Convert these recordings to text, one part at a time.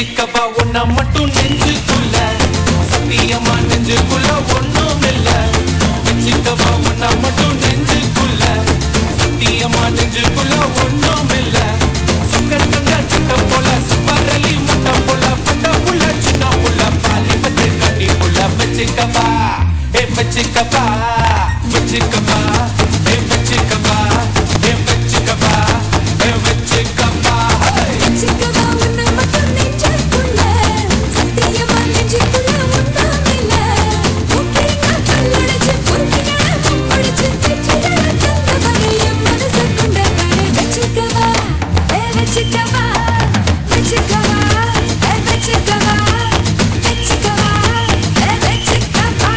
வச்சுக்கவா உன்னை மட்டும் நெஞ்சுக்குள்ள சத்தியமா நெஞ்சுக்குள்ள ஒண்ணும் இல்ல வச்சுக்கவா உன்னை மட்டும் நெஞ்சுக்குள்ள சத்தியமா நெஞ்சுக்குள்ள ஒண்ணும் இல்ல சுக்கர் கங்கா சிட்ட போல சுப்பரலி முட்டை போல பட்ட புள்ள சின்ன புள்ள பாலி பத்து கட்டி புள்ள வச்சுக்கவா ஏ வச்சுக்கவா வச்சுக்கவா ஏ வச்சுக்கவா ஏ வச்சுக்கவா ஏ வச்சுக்கவா ஹே! வச்சுக்கவா உன்னை மட்டும் நெஞ்சுக்குள்ள சத்தியமா நெஞ்சுக்குள்ள ஒன்றுமில்ல உக்கிரிங்க கல்லடைச்சு பொறுக்கிங்க முப்படிச்சு வெற்றிகளை தந்தவனே என் மனசுக்குண்ட கரை வச்சுக்கவா ஏ வச்சுக்கவா வச்சுக்கவா ஏ வச்சுக்கவா வச்சுக்கவா ஏ வச்சுக்கவா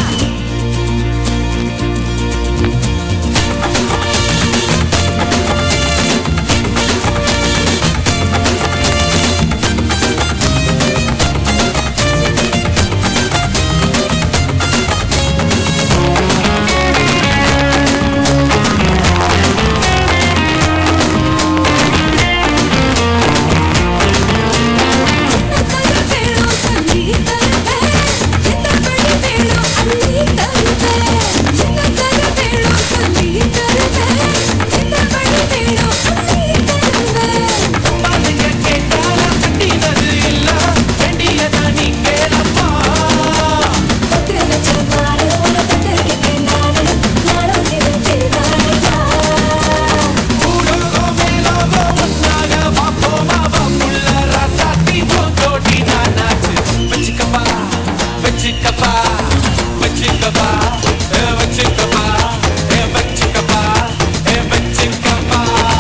வேணும் சொல்லி தருவேன் இந்த படி வேணும் அள்ளி தருவேன் இந்த கதை வேணும் சொல்லி தருவேன் இந்த படி வேணும் அள்ளி தருவேன் பாருங்க கேட்டாலும் கட்டினது இல்ல வேண்டியதா நீ கேளப்பா பத்து லட்சம் நாடு ஒரு பத்திரிக்கை நாடு நானும் நினைச்சிருந்தாயா ஊரோகோ மேலோகோ ஒன்னாக வாப்போமா வாப்புள்ள ராசாத்தி ஜோடி நானாச்சு வச்சுக்கப்பா வச்சுக்கப்பா வச்சுக்கப்பா ஏ வச்சுக்கப்பா ஏ வச்சுக்கப்பா ஏ வச்சுக்கப்பா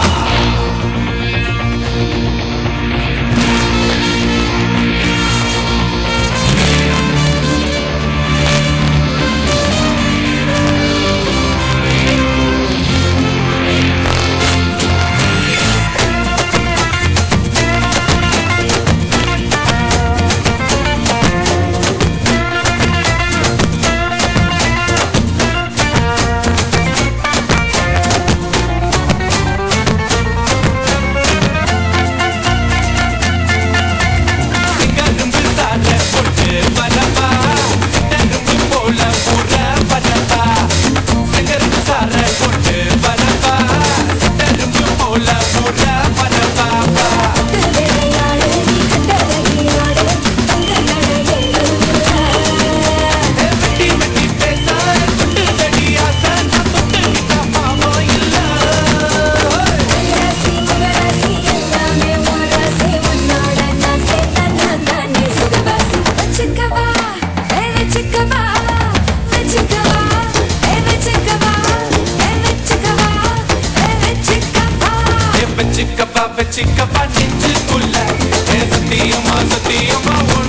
சிங்கரும்பு சார போட்டு வரவா சிட்டரும்பு போல ஊற வரவா சிங்கரும்பு சார போட்டு வரவா சிட்டரும்பு போல ஊற வரவா விளையாடு நீ கண்டதையாடு தங்க நடையில் வெட்டி வெட்டி பேச குண்டு தடி ஆசை நான் தொட்டுக்கிட்ட பாவம் இல்ல ராசி மகராசி எல்லாமே மராசி உன்னோட நாசே தன்னானே சுகவாசி வச்சுக்கவா ஏ வச்சுக்கவா வச்சுக்கவா ஏ வச்சுக்கவா ஏ வச்சுக்கவா ஏ வச்சுக்கவா ஏ வச்சுக்கப்பா வச்சுக்கப்பா நெஞ்சுக்குள்ள ஏ சத்தியமா சத்தியமா